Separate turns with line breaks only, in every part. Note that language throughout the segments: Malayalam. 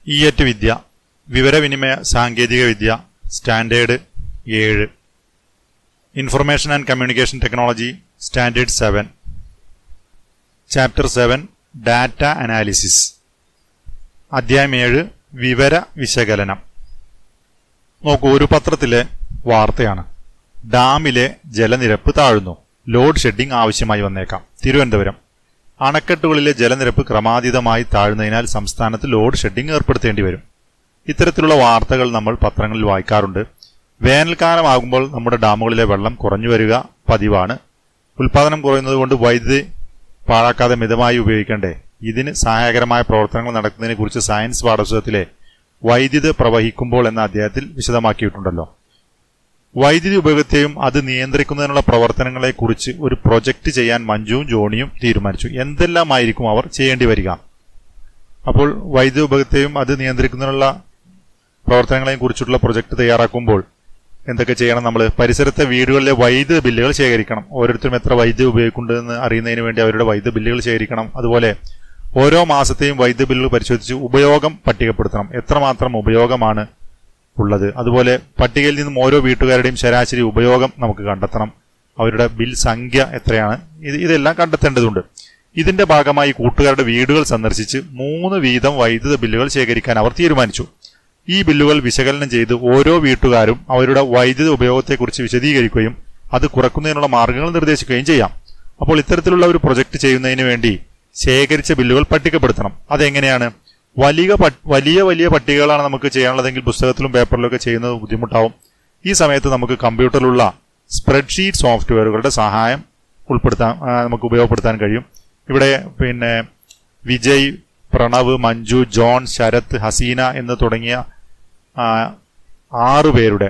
ഇയറ്റ് വിദ്യ വിവരവിനിമയ സാങ്കേതിക വിദ്യ സ്റ്റാൻഡേർഡ് ഏഴ് information and communication technology standard seven chapter seven data analysis അധ്യായം ഏഴ് വിവര വിശകലനം നോക്കൂ ഒരു പത്രത്തിലെ വാർത്തയാണ് ഡാമിലെ ജലനിരപ്പ് താഴുന്നു ലോഡ് ഷെഡിംഗ് ആവശ്യമായി വന്നേക്കാം തിരുവനന്തപുരം അണക്കെട്ടുകളിലെ ജലനിരപ്പ് ക്രമാതീതമായി താഴുന്നതിനാൽ സംസ്ഥാനത്ത് ലോഡ് ഷെഡിംഗ് ഏർപ്പെടുത്തേണ്ടി വരും ഇത്തരത്തിലുള്ള വാർത്തകൾ നമ്മൾ പത്രങ്ങളിൽ വായിക്കാറുണ്ട് വേനൽക്കാലമാകുമ്പോൾ നമ്മുടെ ഡാമുകളിലെ വെള്ളം കുറഞ്ഞു വരിക പതിവാണ് ഉൽപാദനം കുറയുന്നത് കൊണ്ട് വൈദ്യുതി പാഴാക്കാതെ മിതമായി ഉപയോഗിക്കണ്ടേ ഇതിന് സഹായകരമായ പ്രവർത്തനങ്ങൾ നടക്കുന്നതിനെ കുറിച്ച് സയൻസ് പാഠപുസ്തകത്തിലെ വൈദ്യുതി പ്രവഹിക്കുമ്പോൾ എന്ന അധ്യായത്തിൽ വിശദമാക്കിയിട്ടുണ്ടല്ലോ വൈദ്യുതി ഉപയോഗത്തെയും അത് നിയന്ത്രിക്കുന്നതിനുള്ള പ്രവർത്തനങ്ങളെക്കുറിച്ച് ഒരു പ്രൊജക്ട് ചെയ്യാൻ മഞ്ജുവും ജോണിയും തീരുമാനിച്ചു എന്തെല്ലാമായിരിക്കും അവർ ചെയ്യേണ്ടി വരിക അപ്പോൾ വൈദ്യുതി ഉപയോഗത്തെയും അത് നിയന്ത്രിക്കുന്നതിനുള്ള പ്രവർത്തനങ്ങളെയും കുറിച്ചുള്ള പ്രൊജക്ട് തയ്യാറാക്കുമ്പോൾ എന്തൊക്കെ ചെയ്യണം നമ്മൾ പരിസരത്തെ വീടുകളിലെ വൈദ്യുത ബില്ലുകൾ ശേഖരിക്കണം ഓരോരുത്തരും എത്ര വൈദ്യുതി ഉപയോഗിക്കുന്നുണ്ടെന്ന് അറിയുന്നതിന് വേണ്ടി അവരുടെ വൈദ്യുത ബില്ലുകൾ ശേഖരിക്കണം അതുപോലെ ഓരോ മാസത്തെയും വൈദ്യുത ബില്ലുകൾ പരിശോധിച്ച് ഉപയോഗം പട്ടികപ്പെടുത്തണം എത്രമാത്രം ഉപയോഗമാണ് ഉള്ളത് അതുപോലെ പട്ടികയിൽ നിന്നും ഓരോ വീട്ടുകാരുടെയും ശരാശരി ഉപയോഗം നമുക്ക് കണ്ടെത്തണം അവരുടെ ബിൽ സംഖ്യ എത്രയാണ് ഇത് ഇതെല്ലാം കണ്ടെത്തേണ്ടതുണ്ട് ഇതിന്റെ ഭാഗമായി കൂട്ടുകാരുടെ വീടുകൾ സന്ദർശിച്ച് മൂന്ന് വീതം വൈദ്യുത ബില്ലുകൾ ശേഖരിക്കാൻ അവർ തീരുമാനിച്ചു ഈ ബില്ലുകൾ വിശകലനം ചെയ്ത് ഓരോ വീട്ടുകാരും അവരുടെ വൈദ്യുത ഉപയോഗത്തെക്കുറിച്ച് വിശദീകരിക്കുകയും അത് കുറക്കുന്നതിനുള്ള മാർഗങ്ങൾ നിർദ്ദേശിക്കുകയും ചെയ്യാം അപ്പോൾ ഇത്തരത്തിലുള്ള ഒരു പ്രൊജക്ട് ചെയ്യുന്നതിന് വേണ്ടി ശേഖരിച്ച ബില്ലുകൾ പട്ടികപ്പെടുത്തണം അതെങ്ങനെയാണ് വലിയ പ- വലിയ വലിയ പട്ടികകളാണ് നമുക്ക് ചെയ്യാനുള്ളതെങ്കിൽ പുസ്തകത്തിലും പേപ്പറിലും ഒക്കെ ചെയ്യുന്നത് ബുദ്ധിമുട്ടാവും ഈ സമയത്ത് നമുക്ക് കമ്പ്യൂട്ടറിലുള്ള സ്പ്രെഡ്ഷീറ്റ് സോഫ്റ്റ്വെയറുകളുടെ സഹായം ഉൾപ്പെടുത്താൻ ആ, നമുക്ക് ഉപയോഗപ്പെടുത്താൻ കഴിയും ഇവിടെ പിന്നെ വിജയ് പ്രണവ് മഞ്ജു ജോൺ ശരത് ഹസീന എന്ന് തുടങ്ങിയ ആ, ആറ് പേരുടെ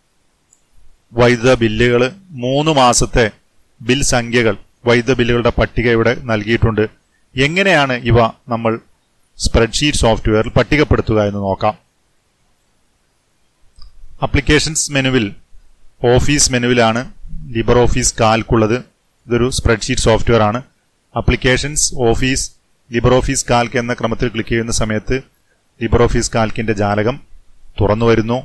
വൈദ്യുത ബില്ലുകൾ മൂന്ന് മാസത്തെ ബിൽ സംഖ്യകൾ വൈദ്യുത ബില്ലുകളുടെ പട്ടിക ഇവിടെ നൽകിയിട്ടുണ്ട് എങ്ങനെയാണ് ഇവ നമ്മൾ സ്പ്രെഡ്ഷീറ്റ് സോഫ്റ്റ്വെയറിൽ പട്ടികപ്പെടുത്തുക എന്ന് നോക്കാം അപ്ലിക്കേഷൻസ് മെനുവിൽ ഓഫീസ് മെനുവിലാണ് ലിബർ ഓഫീസ് കാൽക്ക് ഉള്ളത് ഇതൊരു സ്പ്രെഡ്ഷീറ്റ് സോഫ്റ്റ്വെയർ ആണ് applications office Libre Office Calc എന്ന ക്രമത്തിൽ ക്ലിക്ക് ചെയ്യുന്ന സമയത്ത് ലിബർ ഓഫീസ് കാൽക്കിന്റെ ജാലകം തുറന്നു വരുന്നു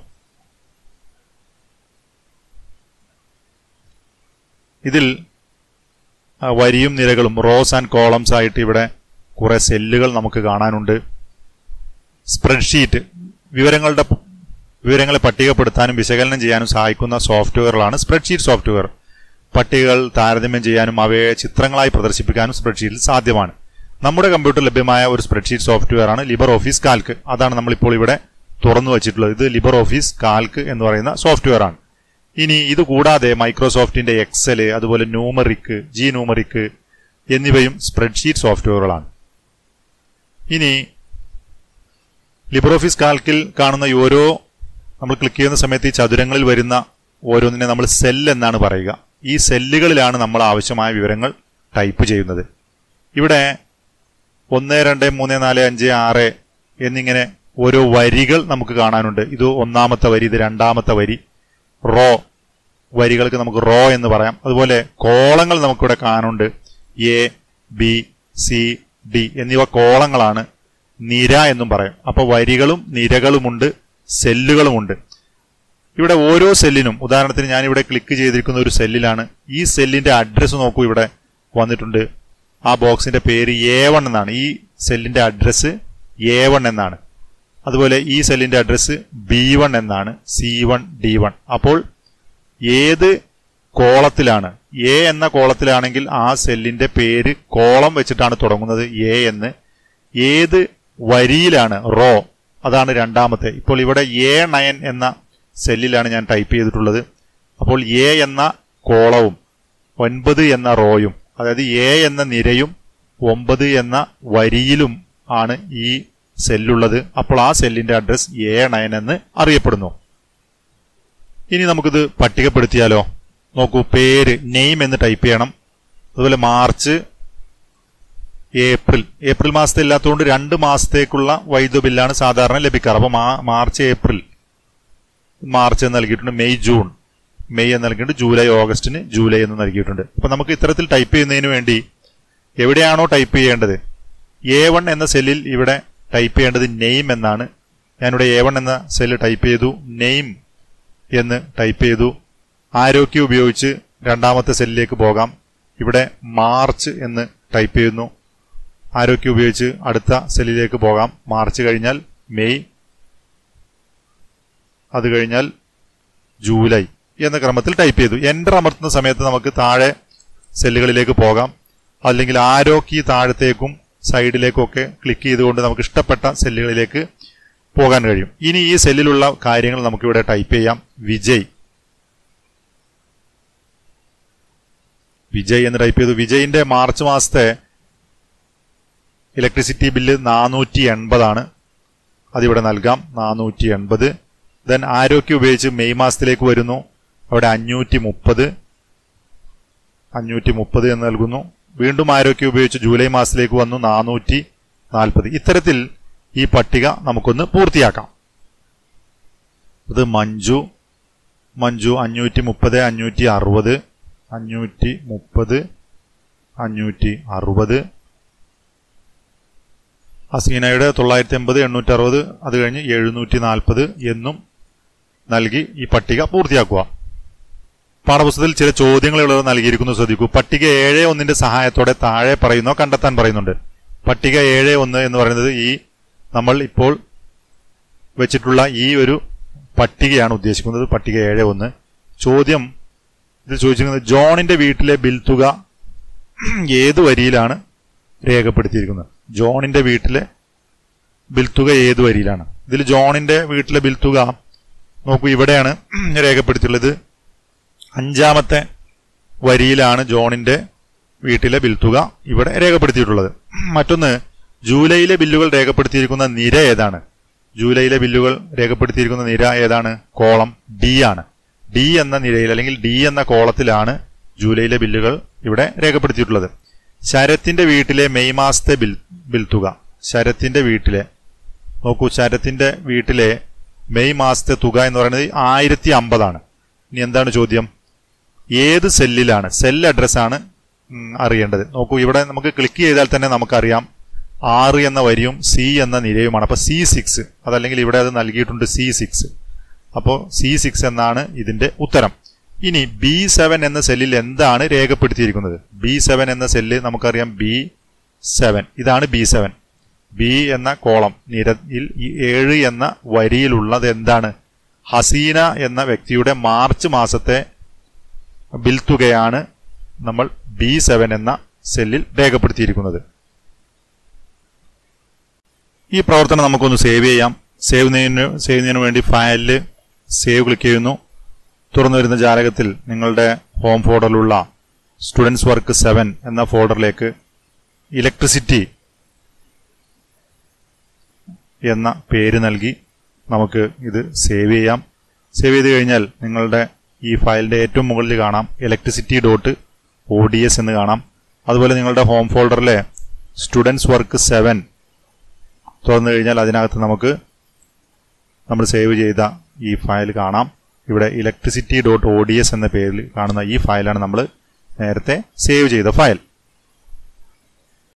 ഇതിൽ ആ, വരിയും നിരകളും റോസ് ആൻഡ് കോളംസ് ആയിട്ട് ഇവിടെ കുറെ സെല്ലുകൾ നമുക്ക് കാണാനുണ്ട് സ്പ്രെഡ്ഷീറ്റ് വിവരങ്ങളുടെ പ- വിവരങ്ങളെ പട്ടികപ്പെടുത്താനും വിശകലനം ചെയ്യാനും സഹായിക്കുന്ന സോഫ്റ്റ്വെയറുകളാണ് സ്പ്രെഡ്ഷീറ്റ് സോഫ്റ്റ്വെയർ പട്ടികകൾ താരതമ്യം ചെയ്യാനും അവയെ ചിത്രങ്ങളായി പ്രദർശിപ്പിക്കാനും സ്പ്രെഡ്ഷീറ്റിൽ സാധ്യമാണ് നമ്മുടെ കമ്പ്യൂട്ടർ ലഭ്യമായ ഒരു സ്പ്രെഡ്ഷീറ്റ് സോഫ്റ്റ്വെയർ ആണ് ലിബർ ഓഫീസ് കാൽക്ക് അതാണ് നമ്മളിപ്പോൾ ഇവിടെ തുറന്നു വച്ചിട്ടുള്ളത് ഇത് ലിബർ ഓഫീസ് കാൽക്ക് എന്ന് പറയുന്ന സോഫ്റ്റ്വെയർ ആണ് ഇനി ഇത് കൂടാതെ മൈക്രോസോഫ്റ്റിന്റെ എക്സല് അതുപോലെ ന്യൂമറിക്ക് ജി ന്യൂമറിക്ക് എന്നിവയും സ്പ്രെഡ്ഷീറ്റ് സോഫ്റ്റ്വെയറുകളാണ് ഇനി ലിബർ ഓഫീസ് കാൽക്കിൽ കാണുന്ന ഈ ഓരോ നമ്മൾ ക്ലിക്ക് ചെയ്യുന്ന സമയത്ത് ഈ ചതുരങ്ങളിൽ വരുന്ന ഓരോന്നിനെ നമ്മൾ സെൽ എന്നാണ് പറയുക ഈ സെല്ലുകളിലാണ് നമ്മൾ ആവശ്യമായ വിവരങ്ങൾ ടൈപ്പ് ചെയ്യുന്നത് ഇവിടെ ഒന്ന് രണ്ട് മൂന്ന് നാല് അഞ്ച് ആറ് എന്നിങ്ങനെ ഓരോ വരികൾ നമുക്ക് കാണാനുണ്ട് ഇത് ഒന്നാമത്തെ വരി ഇത് രണ്ടാമത്തെ വരി റോ വരികൾക്ക് നമുക്ക് റോ എന്ന് പറയാം അതുപോലെ കോളങ്ങൾ നമുക്കിവിടെ കാണുന്നുണ്ട് എ ബി സി ഡി എന്നിവ കോളങ്ങളാണ് നിര എന്നും പറയും അപ്പോൾ വരികളും നിരകളുമുണ്ട് സെല്ലുകളുമുണ്ട് ഇവിടെ ഓരോ സെല്ലിനും ഉദാഹരണത്തിന് ഞാൻ ഇവിടെ ക്ലിക്ക് ചെയ്തിരിക്കുന്ന ഒരു സെല്ലിലാണ് ഈ സെല്ലിന്റെ അഡ്രസ്സ് നോക്കൂ ഇവിടെ വന്നിട്ടുണ്ട് ആ ബോക്സിന്റെ പേര് എ വൺ എന്നാണ് ഈ സെല്ലിന്റെ അഡ്രസ്സ് എ വൺ എന്നാണ് അതുപോലെ ഈ സെല്ലിന്റെ അഡ്രസ്സ് ബി വൺ എന്നാണ് സി വൺ ഡി വൺ അപ്പോൾ ഏത് കോളത്തിലാണ് എ എന്ന കോളത്തിലാണെങ്കിൽ ആ സെല്ലിന്റെ പേര് കോളം വെച്ചിട്ടാണ് തുടങ്ങുന്നത് എ എന്ന് ഏത് വരിയിലാണ് റോ അതാണ് രണ്ടാമത്തെ ഇപ്പോൾ ഇവിടെ എ നയൻ എന്ന സെല്ലിലാണ് ഞാൻ ടൈപ്പ് ചെയ്തിട്ടുള്ളത് അപ്പോൾ എ എന്ന കോളവും ഒൻപത് എന്ന റോയും അതായത് എ എന്ന നിരയും ഒമ്പത് എന്ന വരിയിലും ആണ് ഈ സെല്ലുള്ളത് അപ്പോൾ ആ സെല്ലിന്റെ അഡ്രസ് എ നയൻ എന്ന് അറിയപ്പെടുന്നു ഇനി നമുക്കിത് പട്ടികപ്പെടുത്തിയാലോ നോക്കൂ പേര് നെയിം എന്ന് ടൈപ്പ് ചെയ്യണം അതുപോലെ മാർച്ച് ഏപ്രിൽ ഏപ്രിൽ മാസത്തെ ഇല്ലാത്തതുകൊണ്ട് രണ്ട് മാസത്തേക്കുള്ള വൈദ്യുത ബില്ലാണ് സാധാരണ ലഭിക്കാറ് അപ്പൊ മാ- മാർച്ച് ഏപ്രിൽ മാർച്ച് എന്ന് നൽകിയിട്ടുണ്ട് മെയ് ജൂൺ മെയ് എന്ന് നൽകിയിട്ടുണ്ട് ജൂലൈ ഓഗസ്റ്റിന് ജൂലൈ എന്ന് നൽകിയിട്ടുണ്ട് അപ്പൊ നമുക്ക് ഇത്തരത്തിൽ ടൈപ്പ് ചെയ്യുന്നതിന് വേണ്ടി എവിടെയാണോ ടൈപ്പ് ചെയ്യേണ്ടത് എ വൺ എന്ന സെല്ലിൽ ഇവിടെ ടൈപ്പ് ചെയ്യേണ്ടത് നെയിം എന്നാണ് ഞാനിവിടെ എ വൺ എന്ന സെല്ല് ടൈപ്പ് ചെയ്തു നെയിം എന്ന് ടൈപ്പ് ചെയ്തു ആരോഗ്യ ഉപയോഗിച്ച് രണ്ടാമത്തെ സെല്ലിലേക്ക് പോകാം ഇവിടെ മാർച്ച് എന്ന് ടൈപ്പ് ചെയ്യുന്നു ആരോഗ്യ ഉപയോഗിച്ച് അടുത്ത സെല്ലിലേക്ക് പോകാം മാർച്ച് കഴിഞ്ഞാൽ മെയ് അത് കഴിഞ്ഞാൽ ജൂലൈ എന്ന ക്രമത്തിൽ ടൈപ്പ് ചെയ്തു എൻ്റർ അമർത്തുന്ന സമയത്ത് നമുക്ക് താഴെ സെല്ലുകളിലേക്ക് പോകാം അല്ലെങ്കിൽ ആരോ കീ താഴത്തേക്കും സൈഡിലേക്കും ഒക്കെ ക്ലിക്ക് ചെയ്തുകൊണ്ട് നമുക്ക് ഇഷ്ടപ്പെട്ട സെല്ലുകളിലേക്ക് പോകാൻ കഴിയും ഇനി ഈ സെല്ലിലുള്ള കാര്യങ്ങൾ നമുക്കിവിടെ ടൈപ്പ് ചെയ്യാം വിജയ് വിജയ് എന്ന് ടൈപ്പ് ചെയ്തു വിജയിന്റെ മാർച്ച് മാസത്തെ ഇലക്ട്രിസിറ്റി ബില്ല് നാനൂറ്റി എൺപതാണ് അതിവിടെ നൽകാം നാനൂറ്റി എൺപത് ദെൻ ആരോഗ്യം ഉപയോഗിച്ച് മെയ് മാസത്തിലേക്ക് വരുന്നു അവിടെ അഞ്ഞൂറ്റി മുപ്പത് അഞ്ഞൂറ്റി മുപ്പത് എന്ന് നൽകുന്നു വീണ്ടും ആരോഗ്യം ഉപയോഗിച്ച് ജൂലൈ മാസത്തിലേക്ക് വന്നു നാനൂറ്റി നാൽപ്പത് ഇത്തരത്തിൽ ഈ പട്ടിക നമുക്കൊന്ന് പൂർത്തിയാക്കാം ഇത് മഞ്ജു മഞ്ജു അഞ്ഞൂറ്റി മുപ്പത് അഞ്ഞൂറ്റി അറുപത് അഞ്ഞൂറ്റി മുപ്പത് അഞ്ഞൂറ്റി അറുപത് ഹസീനയുടെ തൊള്ളായിരത്തി എൺപത് എണ്ണൂറ്റി അറുപത് അത് കഴിഞ്ഞ് എഴുന്നൂറ്റി നാൽപ്പത് എന്നും നൽകി ഈ പട്ടിക പൂർത്തിയാക്കുക പാഠപുസ്തകത്തിൽ ചില ചോദ്യങ്ങൾ ഇവിടെ നൽകിയിരിക്കുന്നു ശ്രദ്ധിക്കൂ പട്ടിക ഏഴ് ഒന്നിന്റെ സഹായത്തോടെ താഴെ പറയുന്നോ കണ്ടെത്താൻ പറയുന്നുണ്ട് പട്ടിക ഏഴ് ഒന്ന് എന്ന് പറയുന്നത് ഈ നമ്മൾ ഇപ്പോൾ വെച്ചിട്ടുള്ള ഈ ഒരു പട്ടികയാണ് ഉദ്ദേശിക്കുന്നത് പട്ടിക ഏഴ് ഒന്ന് ചോദ്യം ഇത് ചോദിച്ചിരിക്കുന്നത് ജോണിന്റെ വീട്ടിലെ ബിൽ തുക ഏത് വരിയിലാണ് രേഖപ്പെടുത്തിയിരിക്കുന്നത് ജോണിന്റെ വീട്ടിലെ ബിൽ തുക ഏത് വരിയിലാണ് ഇതിൽ ജോണിന്റെ വീട്ടിലെ ബിൽ തുക നോക്കൂ ഇവിടെയാണ് രേഖപ്പെടുത്തിയുള്ളത് അഞ്ചാമത്തെ വരിയിലാണ് ജോണിന്റെ വീട്ടിലെ ബിൽ തുക ഇവിടെ രേഖപ്പെടുത്തിയിട്ടുള്ളത് മറ്റൊന്ന് ജൂലൈയിലെ ബില്ലുകൾ രേഖപ്പെടുത്തിയിരിക്കുന്ന നിര ഏതാണ് ജൂലൈയിലെ ബില്ലുകൾ രേഖപ്പെടുത്തിയിരിക്കുന്ന നിര ഏതാണ് കോളം ഡി ആണ് ഡി എന്ന നിരയിൽ അല്ലെങ്കിൽ ഡി എന്ന കോളത്തിലാണ് ജൂലൈയിലെ ബില്ലുകൾ ഇവിടെ രേഖപ്പെടുത്തിയിട്ടുള്ളത് ശരത്തിന്റെ വീട്ടിലെ മെയ് മാസത്തെ ബിൽ ബിൽ തുക ശരത്തിന്റെ വീട്ടിലെ നോക്കൂ ശരത്തിന്റെ വീട്ടിലെ മെയ് മാസത്തെ തുക എന്ന് പറയുന്നത് ആയിരത്തി അമ്പതാണ് ഇനി എന്താണ് ചോദ്യം ഏത് സെല്ലിലാണ് സെൽ അഡ്രസ്സാണ് അറിയേണ്ടത് നോക്കൂ ഇവിടെ നമുക്ക് ക്ലിക്ക് ചെയ്താൽ തന്നെ നമുക്കറിയാം ആറ് എന്ന വരിയും സി എന്ന നിരയുമാണ് അപ്പൊ സി സിക്സ് അതല്ലെങ്കിൽ ഇവിടെ അത് നൽകിയിട്ടുണ്ട് സി സിക്സ് അപ്പോൾ സി സിക്സ് എന്നാണ് ഇതിന്റെ ഉത്തരം ഇനി ബി സെവൻ എന്ന സെല്ലിൽ എന്താണ് രേഖപ്പെടുത്തിയിരിക്കുന്നത് ബി സെവൻ എന്ന സെല്ല് നമുക്കറിയാം ബി സെവൻ ഇതാണ് ബി സെവൻ ബി എന്ന കോളം നിരയിൽ ഈ ഏഴ് എന്ന വരിയിലുള്ളത് എന്താണ് ഹസീന എന്ന വ്യക്തിയുടെ മാർച്ച് മാസത്തെ ബിൽ തുകയാണ് നമ്മൾ ബി സെവൻ എന്ന സെല്ലിൽ രേഖപ്പെടുത്തിയിരിക്കുന്നത് ഈ പ്രവർത്തനം നമുക്കൊന്ന് സേവ് ചെയ്യാം സേവ് ചെയ്യുന്നതിന് സേവ് ചെയ്യുന്നതിന് വേണ്ടി ഫയലിൽ സേവ് ക്ലിക്ക് ചെയ്യുന്നു തുറന്നു വരുന്ന ജാലകത്തിൽ നിങ്ങളുടെ ഹോം ഫോൾഡറിലുള്ള സ്റ്റുഡൻസ് വർക്ക് സെവൻ എന്ന ഫോൾഡറിലേക്ക് ഇലക്ട്രിസിറ്റി എന്ന പേര് നൽകി നമുക്ക് ഇത് സേവ് ചെയ്യാം സേവ് ചെയ്ത് കഴിഞ്ഞാൽ നിങ്ങളുടെ ഈ ഫയലിന്റെ ഏറ്റവും മുകളിൽ കാണാം electricity dot O D S എന്ന് കാണാം അതുപോലെ നിങ്ങളുടെ ഹോം ഫോൾഡറിലെ സ്റ്റുഡൻസ് വർക്ക് സെവൻ തുറന്നു കഴിഞ്ഞാൽ അതിനകത്ത് നമുക്ക് നമ്മൾ സേവ് ചെയ്ത ഈ ഫയൽ കാണാം ഇവിടെ electricity dot O D S എന്ന പേരിൽ കാണുന്ന ഈ ഫയലാണ് നമ്മൾ നേരത്തെ സേവ് ചെയ്ത ഫയൽ